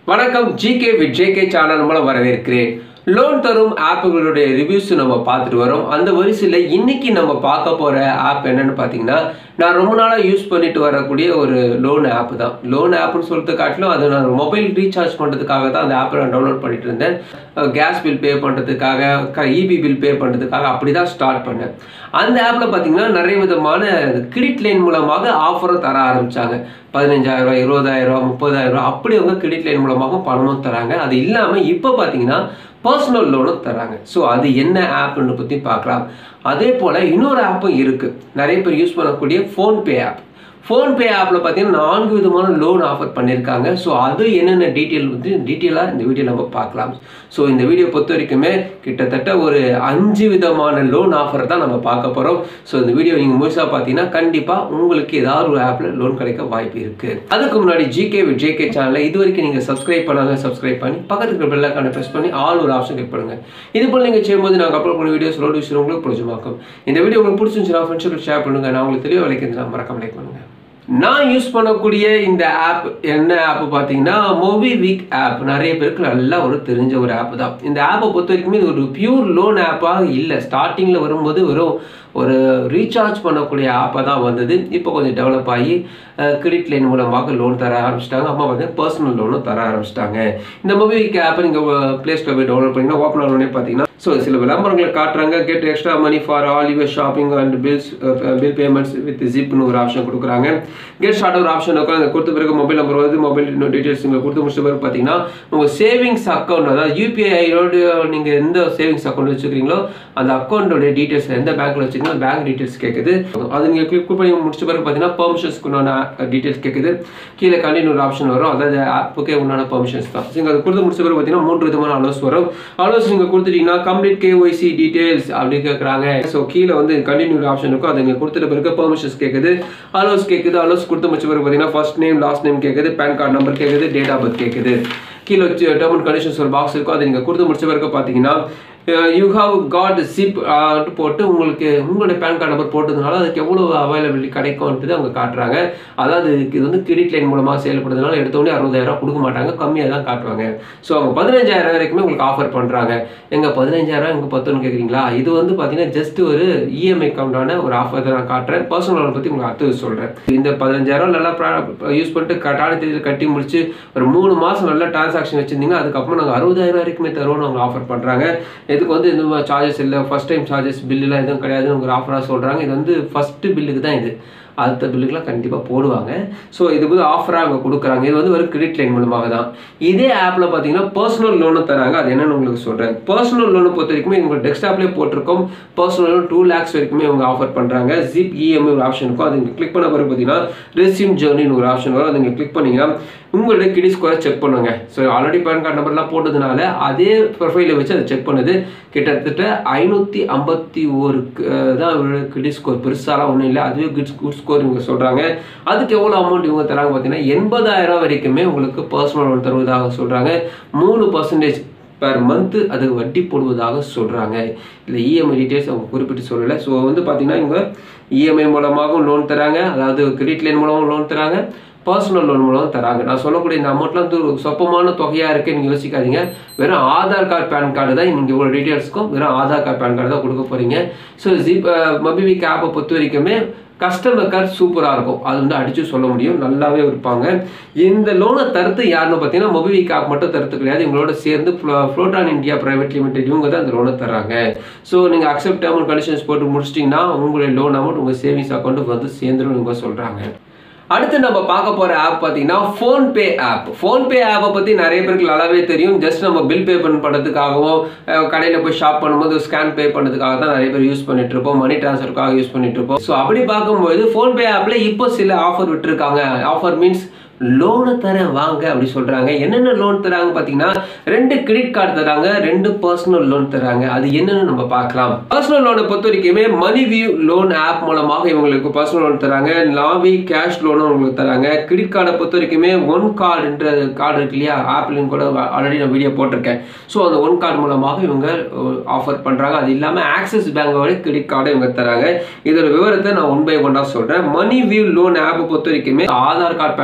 வணக்கம் GK with JK channel மூலம் வரவேற்கிறேன் லோன் தரும் ஆப்புகளுடைய ரிவ்யூஸ் நம்ம பார்த்துட்டு வரோம் அந்த வரிசையில் இன்னைக்கு நம்ம பார்க்க போகிற ஆப் என்னன்னு பார்த்தீங்கன்னா நான் ரொம்ப நாளாக யூஸ் பண்ணிட்டு வரக்கூடிய ஒரு லோன் ஆப் தான் லோன் ஆப்னு சொல்லிட்டு காட்டிலும் அது நான் மொபைல் ரீசார்ஜ் பண்ணுறதுக்காக தான் அந்த ஆப்பை நான் டவுன்லோட் பண்ணிட்டு இருந்தேன் கேஸ் பில் பே பண்ணுறதுக்காக இபி பில் பே பண்ணுறதுக்காக அப்படி தான் ஸ்டார்ட் பண்ணேன் அந்த ஆப்பில் பார்த்தீங்கன்னா நிறைய விதமான கிரெடிட் லைன் மூலமாக ஆஃபரும் தர ஆரம்பித்தாங்க பதினஞ்சாயிரம் ரூபாய் இருபதாயிரம் ரூபாய் முப்பதாயிரம் ரூபாய் அப்படி அவங்க கிரெடிட் லைன் மூலமாக பணமும் தராங்க அது இல்லாமல் இப்போ பார்த்தீங்கன்னா பர்சனல் லோனும் தராங்க ஸோ அது என்ன ஆப்னு பற்றி பார்க்கலாம் அதே போல் இன்னொரு ஆப்பும் இருக்குது நிறைய பேர் யூஸ் பண்ணக்கூடிய ஃபோன்பே ஆப் ஃபோன்பே ஆப்பில் பார்த்தீங்கன்னா நான்கு விதமான லோன் ஆஃபர் பண்ணியிருக்காங்க ஸோ அது என்னென்ன டீட்டெயில் வந்து டீட்டெயிலாக இந்த வீடியோ நம்ம பார்க்கலாம் ஸோ இந்த வீடியோ பொறுத்த வரைக்குமே கிட்டத்தட்ட ஒரு அஞ்சு விதமான லோன் ஆஃபர் தான் நம்ம பார்க்க போகிறோம் ஸோ இந்த வீடியோ நீங்கள் முழுசாக பார்த்தீங்கன்னா கண்டிப்பாக உங்களுக்கு ஏதாவது ஒரு ஆப்பில் லோன் கிடைக்க வாய்ப்பு இருக்குது அதுக்கு முன்னாடி ஜிகே வித் ஜேகே சேனலை இது வரைக்கும் நீங்கள் சப்ஸ்கிரைப் பண்ணாங்க சப்ஸ்கிரைப் பண்ணி பக்கத்துக்கு இருக்கிற பெல்லைக்கான ப்ரெஸ் பண்ணி ஆல் ஒரு ஆப்ஷன் கிளிக் பண்ணுங்கள் இது போல் நீங்கள் செய்யும்போது நாங்கள் அப்லோட் பண்ண வீடியோஸ் லோட் விஷயம் உங்களுக்கு பிடிச்சமாக்கும் இந்த வீடியோ உங்களுக்கு பிடிச்சிருந்துச்சுன்னா ஃப்ரெண்ட்ஷிப் ஷேர் பண்ணுங்கள் நான் உங்களுக்கு தெளிவாக விளைக்கிறதுனா மறக்காம லைக் பண்ணுங்கள் நான் யூஸ் பண்ணக்கூடிய இந்த ஆப் என்ன ஆப் பார்த்தீங்கன்னா மொபி வீக் ஆப் நிறைய பேருக்கு நல்லா ஒரு தெரிஞ்ச ஒரு ஆப் தான் இந்த ஆப்பை பொறுத்த வரைக்குமே இது ஒரு பியூர் லோன் ஆப்பாக இல்லை ஸ்டார்டிங்கில் வரும்போது வெறும் ஒரு ரீசார்ஜ் பண்ணக்கூடிய ஆப்பாக தான் வந்தது இப்போ கொஞ்சம் டெவலப் ஆகி கிரெடிட் லைன் மூலமாக லோன் தர ஆரம்பிச்சிட்டாங்க அம்மா பார்த்தீங்கன்னா பர்சனல் லோனும் தர ஆரம்பிச்சிட்டாங்க இந்த மொபி வீக் ஆப்பை நீங்கள் ப்ளே ஸ்டோர் போய் டவுன்லோட் பண்ணிங்கன்னா ஓப்பன் ஆனோடனே பார்த்தீங்கன்னா ஸோ சில விளம்பரங்களை காட்டுறாங்க get extra money for all your shopping and bills bill payments with ஜிப்னு ஒரு ஆப்ஷன் கொடுக்குறாங்க கெட் ஷார்ட் ஒரு ஆப்ஷன் இருக்கும் அதை கொடுத்த பிறகு மொபைல் நம்பர் வருது மொபைல் டீட்டெயில்ஸ் நீங்கள் கொடுத்து முடிச்ச பிறகு பார்த்தீங்கன்னா உங்கள் சேவிங்ஸ் அக்கௌண்ட் அதாவது யூபிஐயோட நீங்கள் எந்த சேவிங்ஸ் அக்கௌண்ட் வச்சுக்கிறீங்களோ அந்த அக்கௌண்ட்டோட டீட்டெயில்ஸ் எந்த பேங்க்கில் வச்சுக்கீங்களோ பேங்க் டீட்டெயில்ஸ் கேட்குது அது நீங்கள் கிளிக் பண்ணி முடிச்ச பிறகு பார்த்தீங்கன்னா பெர்மிஷன்ஸ்க்கு உண்டான டீட்டெயில்ஸ் கேட்குது கீழே கண்டினியூ ஒரு ஆப்ஷன் வரும் அதாவது ஆப்புக்கே உண்டான பெர்மிஷன்ஸ் தான் நீங்கள் அது கொடுத்து முடிச்ச பிறகு பார்த்தீங்கன்னா மூன்று விதமான அலோஸ் வரும் அலோஸ் நீங்கள் கொடுத்துட்டீங்கன்னா கம்ப்ளீட் கேஒய்சி டீட்டெயில்ஸ் அப்படி கேட்குறாங்க ஸோ கீழே வந்து கண்டினியூ ஆப்ஷன் இருக்கும் அதை நீங்கள் கொடுத்துட்ட பிறகு பெர்மிஷன்ஸ் கேட்குது அலோஸ் கேட்குது அலோஸ் கொடுத்து முடிச்ச பிறகு பார்த்தீங்கன்னா ஃபர்ஸ்ட் நேம் லாஸ்ட் நேம் கேட்குது பேன் கார்டு நம்பர் கேட்குது டேட் ஆஃப் பர்த் கேட்குது கீழே வச்சு டேர்ம் அண்ட் கண்டிஷன்ஸ் ஒரு பாக்ஸ் இருக்கும் அதை நீங்கள் கொடுத்து முடிச்ச பிறகு பார்த்தீங்கன்னா யூ ஹாவ் காட் சிப் போட்டு உங்களுக்கு உங்களுடைய பேன் கார்டு நம்பர் போட்டதுனால அதுக்கு எவ்வளோ அவைலபிலிட்டி கிடைக்கும்ன்றது அவங்க காட்டுறாங்க அதாவது இது வந்து கிரெடிட் லைன் மூலமாக செயல்படுறதுனால எடுத்தோடனே அறுபதாயிரம் கொடுக்க மாட்டாங்க கம்மியாக தான் காட்டுவாங்க ஸோ அவங்க பதினஞ்சாயிரம் வரைக்குமே உங்களுக்கு ஆஃபர் பண்ணுறாங்க எங்கள் பதினஞ்சாயிரம் எங்கள் பத்துன்னு கேட்குறீங்களா இது வந்து பார்த்தீங்கன்னா ஜஸ்ட் ஒரு இஎம்ஐ கவுண்டான ஒரு ஆஃபர் தான் நான் காட்டுறேன் பர்சனல் லோன் பற்றி உங்களுக்கு அடுத்தது சொல்கிறேன் இந்த பதினஞ்சாயிரம் நல்லா யூஸ் பண்ணிட்டு கட்டான தேதியில் கட்டி முடிச்சு ஒரு மூணு மாதம் நல்லா டிரான்சாக்ஷன் வச்சுருந்தீங்கன்னா அதுக்கப்புறம் நாங்கள் அறுபதாயிரம் வரைக்குமே தருவோம்னு அவங்க ஆஃபர் பண்ணுறாங்க இதுக்கு வந்து இந்த சார்ஜஸ் இல்லை ஃபஸ்ட் டைம் சார்ஜஸ் பில்லுலாம் எதுவும் கிடையாதுன்னு ஒரு ஆஃபராக சொல்கிறாங்க இது வந்து ஃபஸ்ட்டு பில்லுக்கு தான் இது அடுத்த பில்லுக்கெலாம் கண்டிப்பாக போடுவாங்க ஸோ இதுக்கு வந்து ஆஃபராக அவங்க கொடுக்குறாங்க இது வந்து ஒரு கிரெடிட் லைன் மூலமாக தான் இதே ஆப்பில் பார்த்தீங்கன்னா பர்சனல் லோனும் தராங்க அது என்னன்னு உங்களுக்கு சொல்கிறேன் பர்சனல் லோனை பொறுத்த வரைக்குமே உங்கள் டெஸ்க்டாப்லேயே போட்டிருக்கோம் பர்சனல் லோன் டூ லேக்ஸ் வரைக்குமே அவங்க ஆஃபர் பண்ணுறாங்க ஜிப் இஎம்ஐ ஒரு ஆப்ஷன் இருக்கும் அது நீங்கள் கிளிக் பண்ண பிறகு பார்த்தீங்கன்னா ரெசியூம் ஜேர்னின்னு ஒரு ஆப்ஷன் வரும் அதை நீங்கள் கிளிக் பண்ணீங்கன்னா உங்களுடைய கிரெடிட் ஸ்கோரை செக் பண்ணுங்க ஸோ ஆல்ரெடி பேன் கார்டு நம்பர்லாம் போட்டதுனால அதே ப்ரொஃபைலை வச்சு அதை செக் பண்ணுது கிட்டத்தட்ட ஐநூற்றி ஐம்பத்தி ஒரு தான் கிரெடிட் ஸ்கோர் பெருசாலாம் ஒன்றும் இல்லை அதுவே குட் குட் ஸ்கோர் இவங்க சொல்கிறாங்க அதுக்கு எவ்வளோ அமௌண்ட் இவங்க தராங்க பார்த்தீங்கன்னா எண்பதாயிரம் வரைக்குமே உங்களுக்கு பர்சனல் லோன் தருவதாக சொல்கிறாங்க மூணு பர்சன்டேஜ் பெர் மந்த்து அது வட்டி போடுவதாக சொல்கிறாங்க இல்லை இஎம்ஐ டீட்டெயில்ஸ் அவங்க குறிப்பிட்டு சொல்லலை ஸோ வந்து பார்த்தீங்கன்னா இவங்க இஎம்ஐ மூலமாகவும் லோன் தராங்க அதாவது கிரெடிட் லைன் மூலமாகவும் லோன் தராங்க பர்சனல் லோன் மூலம் தராங்க நான் சொல்லக்கூடிய இந்த அமௌண்ட்லாம் வந்து ஒரு சொப்பமான தொகையாக இருக்குது நீங்கள் யோசிக்காதீங்க வெறும் ஆதார் கார்டு பேன் கார்டு தான் நீங்கள் இவ்வளோ டீட்டெயில்ஸ்க்கும் வெறும் ஆதார் கார்டு பேன் கார்டு தான் கொடுக்க போகிறீங்க ஸோ ஜிப் மபிவிக் ஆப்பை பொறுத்த வரைக்குமே கஸ்டமர் கேர் சூப்பராக இருக்கும் அது வந்து அடித்து சொல்ல முடியும் நல்லாவே இருப்பாங்க இந்த லோனை தருத்து யாருன்னு பார்த்தீங்கன்னா மொபிவிக் ஆப் மட்டும் தருத்து கிடையாது இவங்களோட சேர்ந்து ஃப்ளோட்டான் இந்தியா பிரைவேட் லிமிடெட் இவங்க தான் இந்த லோனை தராங்க ஸோ நீங்கள் அக்செப்ட் அமௌண்ட் கண்டிஷன்ஸ் போட்டு முடிச்சிட்டிங்கன்னா உங்களுடைய லோன் அமௌண்ட் உங்கள் சேவிங்ஸ் அக்கௌண்ட்டுக்கு வந்து சேர்ந்துடும் இவங்க சொல்கிறாங்க அடுத்து நம்ம பார்க்க போகிற ஆப் பார்த்தீங்கன்னா ஃபோன்பே ஆப் ஃபோன்பே ஆப்பை பற்றி நிறைய பேருக்கு நல்லாவே தெரியும் ஜஸ்ட் நம்ம பில் பே பண்ணுறதுக்காகவும் கடையில் போய் ஷாப் பண்ணும்போது ஸ்கேன் பே பண்ணுறதுக்காக தான் நிறைய பேர் யூஸ் பண்ணிட்டு இருப்போம் மணி ட்ரான்ஸ்ஃபருக்காக யூஸ் பண்ணிட்டு இருப்போம் ஸோ அப்படி பார்க்கும்போது ஃபோன்பே ஆப்பில் இப்போ சில ஆஃபர் விட்டுருக்காங்க ஆஃபர் மீன்ஸ் லோனை தரேன் வாங்க அப்படி சொல்கிறாங்க என்னென்ன லோன் தராங்க பார்த்தீங்கன்னா ரெண்டு கிரெடிட் கார்டு தராங்க ரெண்டு பர்சனல் லோன் தராங்க அது என்னன்னு நம்ம பார்க்கலாம் பர்சனல் லோனை பொறுத்த வரைக்குமே மணி வியூ லோன் ஆப் மூலமாக இவங்களுக்கு பர்சனல் லோன் தராங்க லாவி கேஷ் லோனும் உங்களுக்கு தராங்க கிரெடிட் கார்டை பொறுத்த வரைக்குமே ஒன் கார்டுன்ற கார்டு இருக்கு இல்லையா ஆப்லையும் கூட ஆல்ரெடி நான் வீடியோ போட்டிருக்கேன் ஸோ அந்த ஒன் கார்டு மூலமாக இவங்க ஆஃபர் பண்ணுறாங்க அது இல்லாமல் ஆக்சிஸ் பேங்கோட கிரெடிட் கார்டை இவங்க தராங்க இதோட விவரத்தை நான் ஒன் பை ஒன்னாக சொல்கிறேன் மணி வியூ லோன் ஆப்பை பொறுத்த வரைக்குமே ஆதார் கார்டு பேன் கார்டு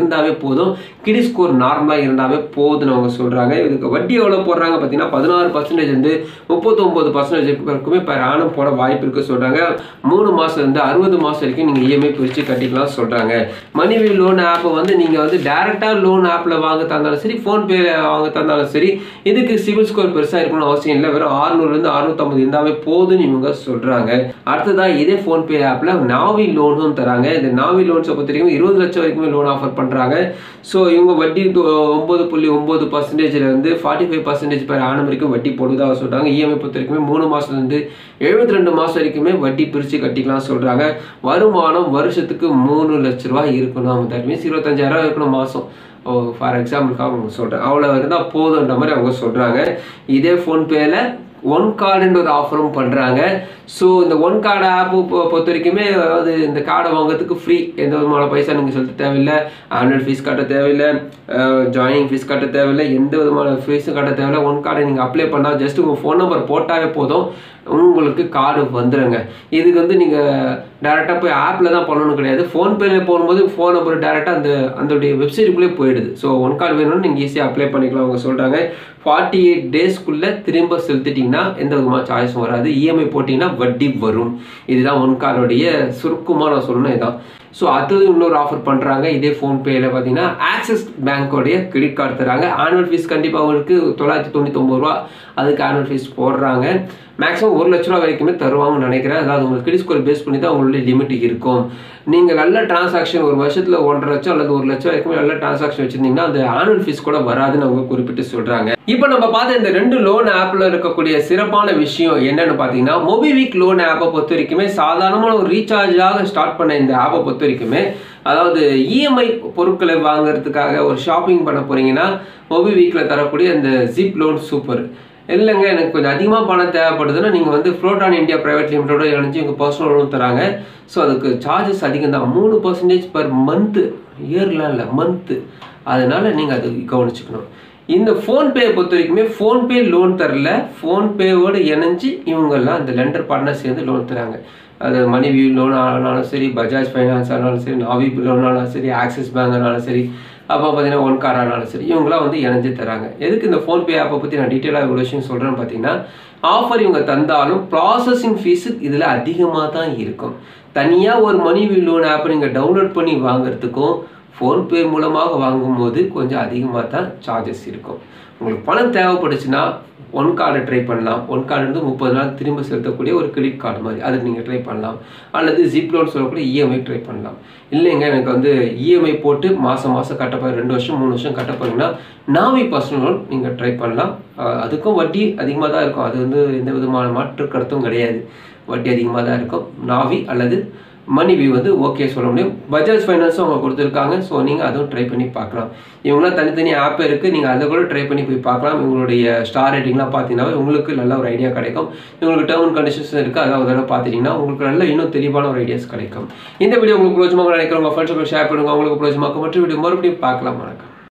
இருந்தாவே போதும் கிடி ஸ்கோர் நார்மலாக இருந்தாவே போதும்னு அவங்க சொல்கிறாங்க இதுக்கு வட்டி எவ்வளோ போடுறாங்க பார்த்தீங்கன்னா பதினாறு பர்சன்டேஜ் வந்து முப்பத்தொம்போது பர்சன்டேஜ் வரைக்குமே per annum போட வாய்ப்பு இருக்குது சொல்கிறாங்க மூணு மாதம் இருந்து அறுபது மாதம் வரைக்கும் நீங்கள் இஎம்ஐ பிரித்து கட்டிக்கலாம் சொல்கிறாங்க மணிவி லோன் ஆப்பை வந்து நீங்கள் வந்து டேரெக்டாக லோன் ஆப்பில் வாங்க தந்தாலும் சரி ஃபோன்பேல வாங்க தந்தாலும் சரி இதுக்கு சிவில் ஸ்கோர் பெருசாக இருக்கணும்னு அவசியம் இல்லை வெறும் ஆறுநூறுலேருந்து அறுநூத்தம்பது இருந்தாவே போதும்னு இவங்க சொல்கிறாங்க அடுத்ததாக இதே ஃபோன்பே ஆப்பில் நாவி லோனும் தராங்க இந்த நாவி லோன்ஸை பொறுத்த வரைக்கும் இருபது லட்சம் வரைக்குமே லோன் ஆஃபர் பண்ணுறாங்க ஸோ இவங்க வட்டி து- ஒன்பது புள்ளி ஒம்பது பர்சன்டேஜில் இருந்து forty five percentage per annum வரைக்கும் வட்டி போடுவதாக சொல்கிறாங்க இஎம்ஐ பொறுத்த வரைக்குமே மூணு மாதத்துலேருந்து எழுபத்தி ரெண்டு மாதம் வரைக்குமே வட்டி பிரித்து கட்டிக்கலாம் சொல்கிறாங்க வருமானம் வருஷத்துக்கு மூணு லட்ச ரூபாய் இருக்கணும் தட் மீன்ஸ் இருபத்தஞ்சாயிரம் இருக்கணும் மாதம் ஓ ஃபார் எக்ஸாம்பிளுக்காக அவங்க சொல்கிறேன் அவ்வளோ இருந்தால் போதுன்ற மாதிரி அவங்க சொல்கிறாங்க இதே ஃபோன்பேயில் ஒன் கார்டுன்ற ஒரு ஆஃபரும் பண்ணுறாங்க ஸோ இந்த ஒன் கார்டு ஆப்பு பொறுத்த வரைக்குமே அதாவது இந்த கார்டை வாங்குறதுக்கு ஃப்ரீ எந்த விதமான பைசா நீங்கள் செலுத்த தேவையில்லை ஆனுவல் ஃபீஸ் கட்ட தேவையில்லை ஜாயினிங் ஃபீஸ் கட்ட தேவையில்லை எந்த விதமான ஃபீஸும் கட்ட தேவையில்லை ஒன் கார்டை நீங்கள் அப்ளை பண்ணால் ஜஸ்ட் உங்கள் ஃபோன் நம்பர் போட்டாவே போதும் உங்களுக்கு கார்டு வந்துடுங்க இதுக்கு வந்து நீங்கள் டேரெக்டாக போய் ஆப்பில் தான் பண்ணணும் கிடையாது ஃபோன்பேல போகும்போது ஃபோன் நம்பர் டேரெக்டாக அந்த அதோடைய வெப்சைட்டுக்குள்ளே போயிடுது ஸோ ஒன் கார்டு வேணும்னு நீங்கள் ஈஸியாக அப்ளை பண்ணிக்கலாம் அவங்க சொல்கிறாங்க ஃபார்ட்டி எயிட் டேஸ்க்குள்ளே திரும்ப செலுத்திட்டிங்கன்னா எந்த விதமான சாய்ஸும் வராது இஎம்ஐ போட்டிங்கன்னா வட்டி வரும் இதுதான் ஒன் கார்டோடைய சுருக்கமாக நான் சொல்லணும் இதான் ஸோ அடுத்தது இன்னொரு ஆஃபர் பண்ணுறாங்க இதே ஃபோன்பேயில் பார்த்தீங்கன்னா ஆக்சிஸ் பேங்க்கோடைய கிரெடிட் கார்டு தராங்க ஆனுவல் ஃபீஸ் கண்டிப்பாக அவங்களுக்கு தொள்ளாயிரத்தி தொண்ணூத்தொம்பது ரூபா அதுக்கு ஆனுவல் ஃபீஸ் போடுறாங்க மேக்ஸிமம் ஒரு லட்ச ரூபா வரைக்குமே தருவாங்கன்னு நினைக்கிறேன் அதாவது உங்களுக்கு கிரெடிட் ஸ்கோர் பேஸ் பண்ணி தான் உங்களுடைய லிமிட் இருக்கும் நீங்கள் நல்ல டிரான்சாக்ஷன் ஒரு வருஷத்தில் ஒன்றரை லட்சம் அல்லது ஒரு லட்சம் வரைக்கும் நல்ல டிரான்சாக்ஷன் வச்சிருந்தீங்கன்னா அந்த ஆனுவல் ஃபீஸ் கூட வராதுன்னு அவங்க குறிப்பிட்டு சொல்கிறாங்க இப்போ நம்ம பார்த்த இந்த ரெண்டு லோன் ஆப்பில் இருக்கக்கூடிய சிறப்பான விஷயம் என்னன்னு பார்த்தீங்கன்னா மொபிவிக் லோன் ஆப்பை பொறுத்த வரைக்குமே சாதாரணமான ஒரு ரீசார்ஜாக ஸ்டார்ட் பண்ண இந்த ஆப்பை பொறுத்த வரைக்குமே அதாவது இஎம்ஐ பொருட்களை வாங்குறதுக்காக ஒரு ஷாப்பிங் பண்ண போறீங்கன்னா மொபிவிக்கில் தரக்கூடிய இந்த ஜிப் லோன் சூப்பர் இல்லைங்க எனக்கு கொஞ்சம் அதிகமாக பணம் தேவைப்படுதுன்னா நீங்கள் வந்து ஃப்ளோட்டான் இந்தியா ப்ரைவேட் லிமிட்டோட இணைஞ்சு உங்கள் பர்சனல் லோன் தராங்க ஸோ அதுக்கு சார்ஜஸ் அதிகம் தான் மூணு பர்சன்டேஜ் பர் மந்த்து இயர்லாம் இல்லை மந்த்து அதனால நீங்கள் அது கவனிச்சுக்கணும் இந்த ஃபோன்பே பொறுத்த வரைக்குமே ஃபோன்பே லோன் தரல ஃபோன்பேவோடு இணைஞ்சு இவங்கெல்லாம் அந்த லெண்டர் பார்ட்னர் சேர்ந்து லோன் தராங்க அது மணிவி லோன் ஆனாலும் சரி பஜாஜ் ஃபைனான்ஸ் ஆனாலும் சரி நாவி லோன் ஆனாலும் சரி ஆக்சிஸ் பேங்க் ஆனாலும் சரி அப்போ பார்த்தீங்கன்னா ஒன் கார் ஆனாலும் சரி இவங்களாம் வந்து இணைஞ்சு தராங்க எதுக்கு இந்த ஃபோன்பே ஆப்பை பற்றி நான் டீட்டெயிலாக இவ்வளோ விஷயம் சொல்கிறேன்னு பார்த்தீங்கன்னா ஆஃபர் இவங்க தந்தாலும் ப்ராசஸிங் ஃபீஸு இதில் அதிகமாக தான் இருக்கும் தனியாக ஒரு மணி லோன் ஆப்பை நீங்கள் டவுன்லோட் பண்ணி வாங்குறதுக்கும் ஃபோன்பே மூலமாக வாங்கும்போது கொஞ்சம் அதிகமாக தான் சார்ஜஸ் இருக்கும் உங்களுக்கு பணம் தேவைப்படுச்சுன்னா ஒன் கார்டை ட்ரை பண்ணலாம் ஒன் கார்டு வந்து முப்பது நாள் திரும்ப செலுத்தக்கூடிய ஒரு கிரெடிட் கார்டு மாதிரி அதை நீங்கள் ட்ரை பண்ணலாம் அல்லது ஜிப் லோன் சொல்லக்கூடிய இஎம்ஐ ட்ரை பண்ணலாம் இல்லைங்க எனக்கு வந்து இஎம்ஐ போட்டு மாதம் மாதம் கட்ட போகிறேன் ரெண்டு வருஷம் மூணு வருஷம் கட்ட போகிறீங்கன்னா நாவி பர்சனல் லோன் நீங்கள் ட்ரை பண்ணலாம் அஹ் அதுக்கும் வட்டி அதிகமாக தான் இருக்கும் அது வந்து எந்த விதமான மாற்று கருத்தும் கிடையாது வட்டி அதிகமாக தான் இருக்கும் நாவி அல்லது மணிவி வந்து ஓகே சொல்ல முடியும் பஜாஜ் ஃபைனான்ஸும் அவங்க கொடுத்துருக்காங்க ஸோ நீங்கள் அதுவும் ட்ரை பண்ணி பார்க்கலாம் இவங்களாம் தனித்தனி ஆப் இருக்குது நீங்கள் அதை கூட ட்ரை பண்ணி போய் பார்க்கலாம் இவங்களுடைய ஸ்டார் ரேட்டிங்லாம் பார்த்தீங்கன்னா உங்களுக்கு நல்ல ஒரு ஐடியா கிடைக்கும் இவங்களுக்கு டேர்ம் அண்ட் கண்டிஷன்ஸ் இருக்குது அதை ஒரு தடவை பார்த்துட்டிங்கன்னா உங்களுக்கு நல்ல இன்னும் தெளிவான ஒரு ஐடியாஸ் கிடைக்கும் இந்த வீடியோ உங்களுக்கு பிரோஜமாக நினைக்கிறவங்க ஃப்ரெண்ட்ஸுக்கு ஷேர் பண்ணுங்க உங்களுக்கு பிரோஜமாக மற்ற வீடியோ மறுபடியும் பார்க்கலாம் வணக்கம்